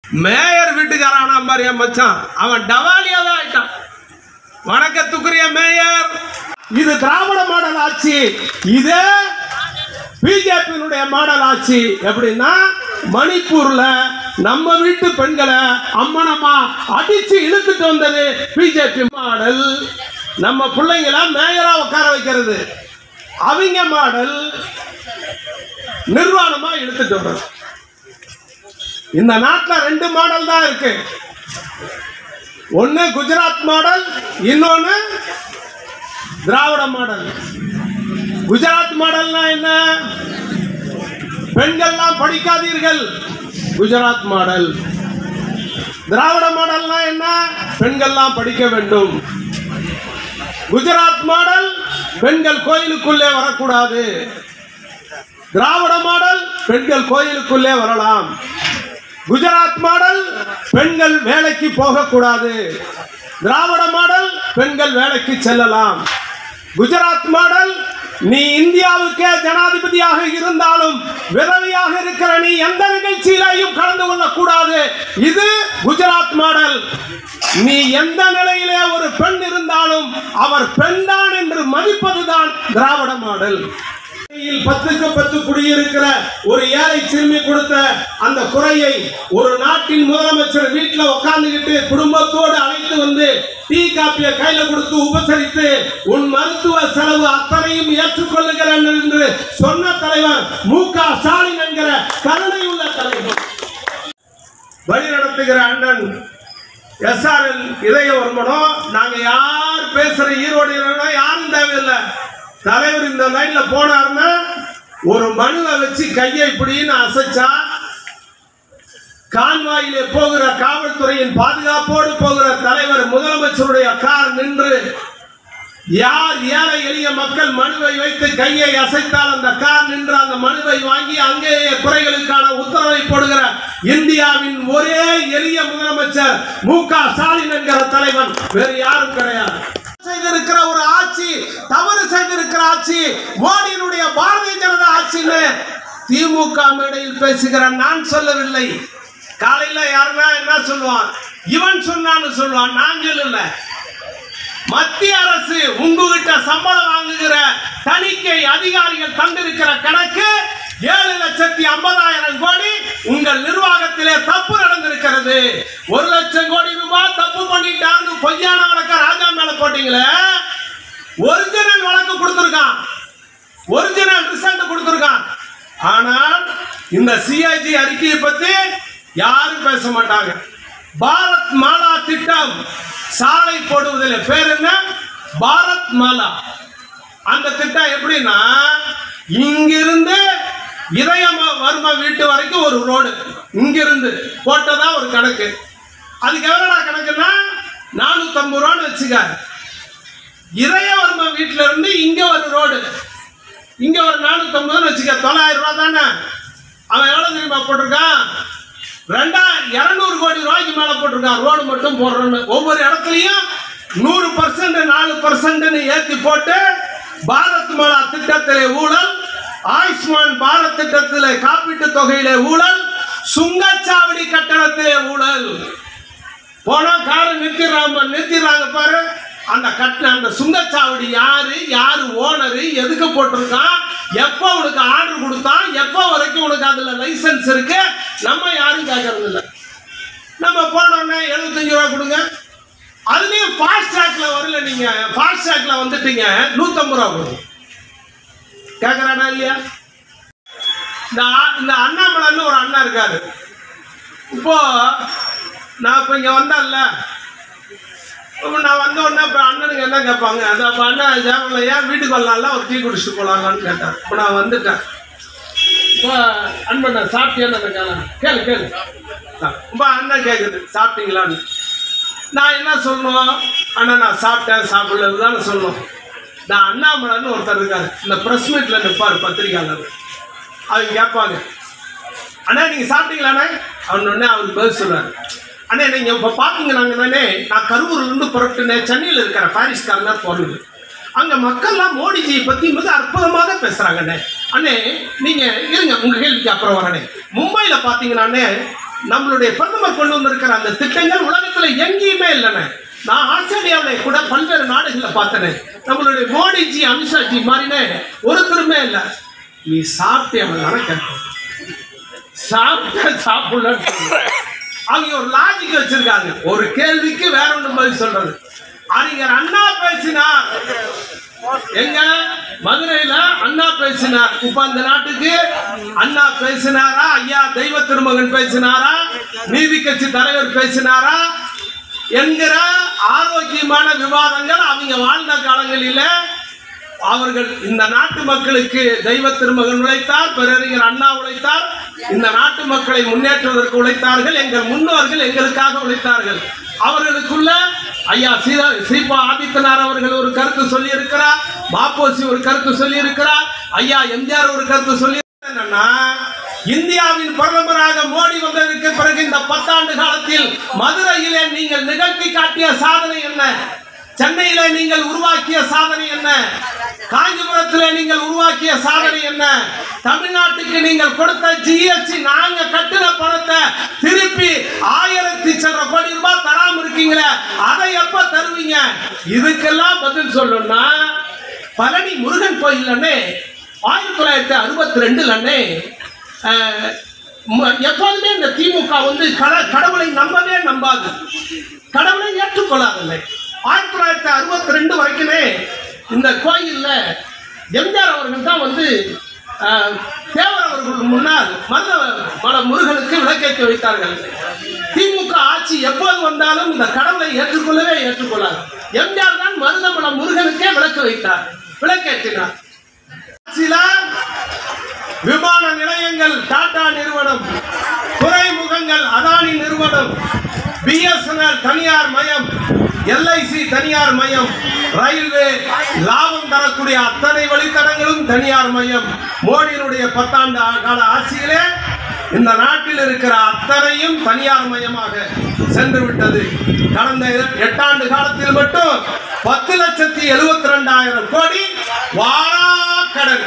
Mayor வீட்டுக்காரானா பாரு என் மச்சான் அவன் டவாலியாவே ஆயிட்டான் வணக்கத்துக்குரிய மேயர் இது திராவிட மாடல் ஆட்சி இதே பிஜேபியினுடைய மாடல் ஆட்சி எப்படின்னா மணிப்பூர்ல நம்ம வீட்டு பெண்களை அம்மனமா அடிச்சு இழுத்துட்டு வந்தது பிஜேபி மாடல் நம்ம பிள்ளைங்கள மேயரா உட்கார வைக்கிறது அவங்க மாடல் நிர்வாணமா இழுத்துட்டு வர்றது இந்த நாட்டில் ரெண்டு மாடல் தான் இருக்கு ஒன்னு குஜராத் மாடல் இன்னொன்னு திராவிட மாடல் குஜராத் மாடல்னா என்ன பெண்கள்லாம் படிக்காதீர்கள் குஜராத் மாடல் திராவிட மாடல்னா என்ன பெண்கள்லாம் படிக்க வேண்டும் குஜராத் மாடல் பெண்கள் கோயிலுக்குள்ளே வரக்கூடாது திராவிட மாடல் பெண்கள் கோயிலுக்குள்ளே வரலாம் குஜராத் மாடல் பெண்கள் வேலைக்கு போகக்கூடாது திராவிட மாடல் பெண்கள் வேலைக்கு செல்லலாம் குஜராத் மாடல் நீ இந்தியாவுக்கே ஜனாதிபதியாக இருந்தாலும் விதவையாக இருக்கிற நீ எந்த நிகழ்ச்சியிலையும் கலந்து கொள்ளக்கூடாது இது குஜராத் மாடல் நீ எந்த நிலையிலே ஒரு பெண் இருந்தாலும் அவர் பெண்தான் என்று மதிப்பதுதான் திராவிட மாடல் சென்னையில் பத்துக்கு பத்து குடியிருக்கிற ஒரு ஏழை சிறுமி கொடுத்த அந்த குறையை ஒரு நாட்டின் முதலமைச்சர் வீட்டில் உட்கார்ந்துகிட்டு குடும்பத்தோடு அழைத்து வந்து டீ காப்பியை கையில கொடுத்து உபசரித்து உன் மருத்துவ செலவு அத்தனையும் ஏற்றுக்கொள்ளுகிறேன் என்று சொன்ன தலைவர் மு க ஸ்டாலின் என்கிற கருணை உள்ள தலைவர் வழி நடத்துகிற அண்ணன் எஸ்ஆர்எல் இதயவர்மனோ நாங்க யார் பேசுற ஈரோடு ஈரோடு யாரும் தேவையில்லை தலைவர் இந்த லைன்ல போனாருன்னா ஒரு மனுவை வச்சு கையை இப்படின்னு அசைச்சா கான்வாயிலே போகிற காவல்துறையின் பாதுகாப்போடு போகிற தலைவர் முதலமைச்சருடைய கார் நின்று யார் ஏழை எளிய மக்கள் மனுவை வைத்து கையை அசைத்தால் அந்த கார் நின்று அந்த மனுவை வாங்கி அங்கேயே குறைகளுக்கான உத்தரவை போடுகிற இந்தியாவின் ஒரே எளிய முதலமைச்சர் மு க ஸ்டாலின் என்கிற தலைவன் வேறு யாரும் கிடையாது செய்திருக்கிற ஒரு ஆட்சி தவறு செய்திருக்கிற ஆட்சி மோடியினுடைய பாரதிய ஜனதா ஆட்சின்னு திமுக மேடையில் பேசுகிற நான் சொல்லவில்லை காலையில யாருன்னா என்ன சொல்லுவான் இவன் சொன்னான்னு சொல்லுவான் நான் சொல்லல மத்திய அரசு உங்ககிட்ட சம்பளம் வாங்குகிற தணிக்கை அதிகாரிகள் தந்திருக்கிற கணக்கு ஏழு லட்சத்தி ஐம்பதாயிரம் கோடி உங்கள் நிர்வாகத்திலே தப்பு நடந்திருக்கிறது ஒரு லட்சம் கோடி ரூபாய் தப்பு பண்ணிட்டாங்க பொய்யான வழக்க ராஜா மேல போட்டீங்களே ஒரிஜினல் வழக்கு கொடுத்திருக்கான் ஒரிஜினல் ரிசல்ட் கொடுத்திருக்கான் ஆனால் இந்த சிஐஜி அறிக்கையை பத்தி யாரும் பேச மாட்டாங்க பாரத் மாலா திட்டம் சாலை போடுவதில் பேர் என்ன பாரத் மாலா அந்த திட்டம் எப்படின்னா இங்கிருந்து இதயம் வர்ம வீட்டு வரைக்கும் ஒரு ரோடு இங்கிருந்து போட்டதா ஒரு கணக்கு அதுக்கு எவ்வளோடா கணக்குன்னா நானூற்றம்பது ரூபான்னு வச்சுக்க இதயவர்ம வீட்டில இருந்து இங்க ஒரு ரோடு இங்க ஒரு நானூற்றம்பதுன்னு வச்சுக்க தொள்ளாயிரம் ரூபா தானே அவன் எவ்வளோ தெரியுமா போட்டிருக்கான் ரெண்டா இரநூறு கோடி ரூபாய்க்கு மேலே போட்டிருக்கான் ரோடு மட்டும் போடுறோன்னு ஒவ்வொரு இடத்துலையும் நூறு பர்சன்ட் நாலு பர்சன்ட்னு ஏற்றி போட்டு பாரத் மாலா திட்டத்திலே ஊழல் ஆயுஷ்மான் பாரத் திட்டத்திலே காப்பீட்டு தொகையிலே ஊழல் சுங்கச்சாவடி கட்டணத்திலே ஊழல் போனா காரை நிறுத்திடுறாங்க நிறுத்திடுறாங்க பாரு அந்த கட்ட அந்த சுங்கச்சாவடி யாரு யாரு ஓனரு எதுக்கு போட்டிருக்கான் எப்போ உனக்கு ஆர்டர் கொடுத்தான் எப்போ வரைக்கும் உனக்கு அதுல லைசன்ஸ் இருக்கு நம்ம யாரும் கேட்கறது இல்லை நம்ம போனோடனே எழுபத்தஞ்சு ரூபா கொடுங்க அதுலயும் ஃபாஸ்ட் ட்ராக்ல வரல நீங்க ஃபாஸ்ட் ட்ராக்ல வந்துட்டீங்க நூத்தம்பது ரூபா கொடுங்க கேட்கறானா இல்லையா இந்த ஆ- இந்த அண்ணாமலைன்னு ஒரு அண்ணா இருக்காரு இப்போ நான் இப்போ இங்கே வந்தேன்ல இப்போ நான் வந்த உடனே இப்போ அண்ணனுக்கு என்ன கேட்பாங்க அது அப்போ அண்ணன் ஜாமல ஏன் வீட்டுக்கு வரலாம்ல ஒரு டீ குடிச்சிட்டு போகலாங்கன்னு கேட்டேன் இப்போ நான் வந்துட்டேன் இப்போ அன்பண்ணா சாப்பிட்டியான்னு அந்த கேளு கேளு கேளு ஆ, இப்போ அண்ணன் கேட்குது சாப்பிட்டீங்களான்னு நான் என்ன சொல்லணும் அண்ணா நான் சாப்பிட்டேன் சாப்பிடல தானே சொல்லணும் நான் அண்ணாமலைன்னு ஒருத்தர் இருக்காரு இந்த ப்ரெஸ் மீட்டில் நிற்பார் பத்திரிக்கையாளர் அவங்க கேட்பாங்க அண்ணா நீங்க சாப்பிட்டீங்களாண்ணே அவன் உடனே அவர் பதில் சொல்றாரு அண்ணே நீங்க இப்ப பாத்தீங்கன்னாங்க தானே நான் கரூர்ல இருந்து புறப்பட்டுனேன் சென்னையில் இருக்கிற பாரிஸ் கார்னர் போனது அங்க மக்கள்லாம் மோடிஜியை பத்தி மிக அற்புதமாக பேசுறாங்க அண்ணே அண்ணே நீங்க இருங்க உங்க கேள்விக்கு அப்புறம் வரனே மும்பையில பாத்தீங்கன்னாண்ணே நம்மளுடைய பிரதமர் கொண்டு வந்திருக்கிற அந்த திட்டங்கள் உலகத்துல எங்கேயுமே இல்லைண்ணே நான் ஆஸ்திரேலியாவில கூட பல்வேறு நாடுகளில் பார்த்தேனே நம்மளுடைய மோடிஜி அமித்ஷாஜி மாதிரினே ஒருத்தருமே இல்லை நீ சாப்பிட்டு அவன் நினைக்கிறேன் சாப்பிட்ட சாப்பிடலன்னு சொல்லுவாங்க. அவங்க ஒரு லாஜிக் வச்சிருக்காங்க ஒரு கேள்விக்கு வேற ஒன்று பதில் சொல்றது அறிஞர் அண்ணா பேசினார் எங்க மதுரையில அண்ணா பேசினார் இப்ப அந்த நாட்டுக்கு அண்ணா பேசினாரா ஐயா தெய்வ திருமகன் பேசினாரா நீதி கட்சி தலைவர் பேசினாரா என்கிற ஆரோக்கியமான விவாதங்கள் அவங்க வாழ்ந்த காலங்களில அவர்கள் இந்த நாட்டு மக்களுக்கு தெய்வ திருமகன் உழைத்தார் பேரறிஞர் அண்ணா உழைத்தார் இந்த நாட்டு மக்களை முன்னேற்றுவதற்கு உழைத்தார்கள் எங்கள் முன்னோர்கள் எங்களுக்காக உழைத்தார்கள் அவர்களுக்குள்ள ஐயா சீதா ஸ்ரீபா ஆதித்தனார் அவர்கள் ஒரு கருத்து சொல்லி இருக்கிறார் மாப்போசி ஒரு கருத்து சொல்லி இருக்கிறார் ஐயா எம்ஜிஆர் ஒரு கருத்து சொல்லி என்னன்னா இந்தியாவின் பிரதமராக மோடி வந்ததற்கு பிறகு இந்த பத்தாண்டு காலத்தில் மதுரையிலே நீங்கள் நிகழ்த்தி காட்டிய சாதனை என்ன சென்னையில நீங்கள் உருவாக்கிய சாதனை என்ன காஞ்சிபுரத்திலே நீங்கள் உருவாக்கிய சாதனை என்ன தமிழ்நாட்டுக்கு நீங்கள் கொடுத்த ஜிஎஸ்டி நாங்க கட்டின பணத்தை திருப்பி ஆயிரத்தி சில்லற கோடி ரூபாய் தராம இருக்கீங்களே அதை எப்ப தருவீங்க இதுக்கெல்லாம் பதில் சொல்லணும்னா பழனி முருகன் கோயில் அண்ணே ஆயிரத்தி தொள்ளாயிரத்தி அறுபத்தி ரெண்டுல அண்ணே அஹ், ம- எப்போதுமே இந்த திமுக வந்து கட- கடவுளை நம்பவே நம்பாது கடவுளை ஏற்றுக்கொள்ளாதில்லை ஆயிரத்தி தொள்ளாயிரத்தி அறுபத்தி ரெண்டு வரைக்குமே இந்த கோயில்ல எம்ஜிஆர் அவர்கள் தான் வந்து அஹ், தேவர் அவர்கள் முன்னால் மருத மல முருகனுக்கு விளக்கேற்றி வைத்தார்கள் திமுக ஆட்சி எப்போது வந்தாலும் இந்த கடவுளை ஏற்றுக்கொள்ளவே ஏற்றுக்கொள்ளாது எம்ஜிஆர் தான் மருதமல முருகனுக்கே விளக்கு வைத்தார் விளக்கேற்றினார் ஆட்சியில விமான நிலையங்கள் டாடா நிறுவனம் துறைமுகங்கள் அதானி நிறுவனம் பிஎஸ்என்எல் தனியார் மயம் எல்ஐசி தனியார் மயம் ரயில்வே லாபம் தரக்கூடிய அத்தனை வழித்தடங்களும் தனியார் மயம் மோடியினுடைய பத்தாண்டு ஆ- கால ஆட்சியிலே இந்த நாட்டில் இருக்கிற அத்தனையும் தனியார் மயமாக சென்று விட்டது கடந்த எ- எட்டாண்டு காலத்தில் மட்டும் பத்து லட்சத்தி எழுபத்தி ரெண்டாயிரம் கோடி வாரா கடன்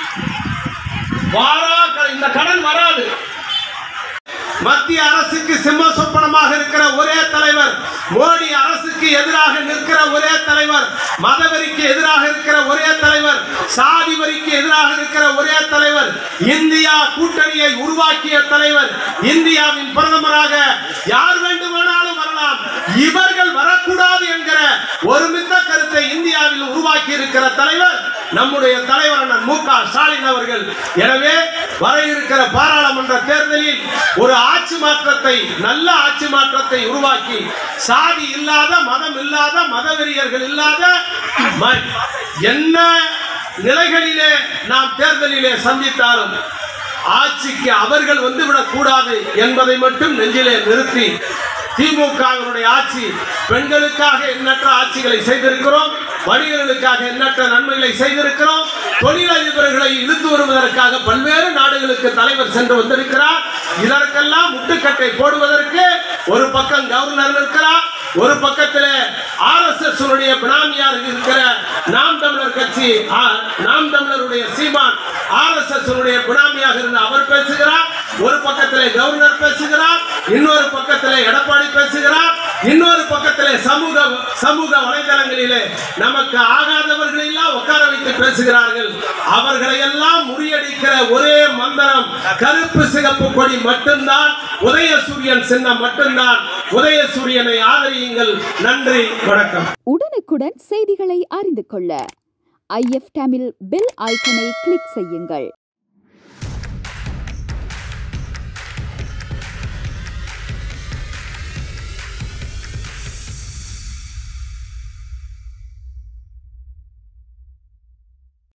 வாரா க- இந்த கடன் வராது மத்திய அரசுக்கு சிம்ம சொப்பனமாக இருக்கிற ஒரே தலைவர் மோடி அரசுக்கு எதிராக நிற்கிற ஒரே தலைவர் மதவெறிக்கு எதிராக இருக்கிற ஒரே தலைவர் சாதி வரிக்கு எதிராக இருக்கிற ஒரே தலைவர் இந்தியா கூட்டணியை உருவாக்கிய தலைவர் இந்தியாவின் பிரதமராக யார் வேண்டுமானாலும் வரலாம் இவர்கள் வரக்கூடாது என்கிற ஒருமித்த கருத்தை இந்தியாவில் உருவாக்கி இருக்கிற தலைவர் நம்முடைய தலைவர் அண்ணன் மு க ஸ்டாலின் அவர்கள் எனவே வர இருக்கிற பாராளுமன்ற தேர்தலில் ஒரு ஆட்சி மாற்றத்தை நல்ல ஆட்சி மாற்றத்தை உருவாக்கி சாதி இல்லாத மதம் இல்லாத மதவெறியர்கள் இல்லாத ம- என்ன நிலைகளிலே நாம் தேர்தலிலே சந்தித்தாலும் ஆட்சிக்கு அவர்கள் வந்துவிடக் கூடாது என்பதை மட்டும் நெஞ்சிலே நிறுத்தி திமுகவினுடைய ஆட்சி பெண்களுக்காக எண்ணற்ற ஆட்சிகளை செய்திருக்கிறோம் வணிகர்களுக்காக எண்ணற்ற நன்மைகளை செய்திருக்கிறோம் தொழிலதிபர்களை இழுத்து வருவதற்காக பல்வேறு நாடுகளுக்கு தலைவர் சென்று வந்திருக்கிறார் இதற்கெல்லாம் முட்டுக்கட்டை போடுவதற்கு ஒரு பக்கம் கவர்னர் இருக்கிறார் ஒரு பக்கத்தில் ஆர் எஸ் எஸ் பினாமியார் இருக்கிற நாம் தமிழர் கட்சி ஆ, நாம் தமிழருடைய சீமான் ஆர் எஸ் எஸ் பினாமியாக இருந்து அவர் பேசுகிறார் ஒரு பக்கத்திலே கவர்னர் பேசுகிறார் இன்னொரு பக்கத்திலே எடப்பாடி பேசுகிறார் இன்னொரு பக்கத்திலே சமூக சமூக வலைதளங்களிலே நமக்கு ஆகாதவர்களை எல்லாம் உட்கார வைத்து பேசுகிறார்கள் அவர்களை எல்லாம் முறியடிக்கிற ஒரே மந்திரம் கருப்பு சிகப்பு கொடி மட்டும்தான் உதயசூரியன் சின்னம் மட்டும்தான் உதயசூரியனை ஆதரியுங்கள் நன்றி வணக்கம் உடனுக்குடன் செய்திகளை அறிந்து கொள்ள ஐஎஃப் தமிழ் பெல் ஐக்கனை கிளிக் செய்யுங்கள்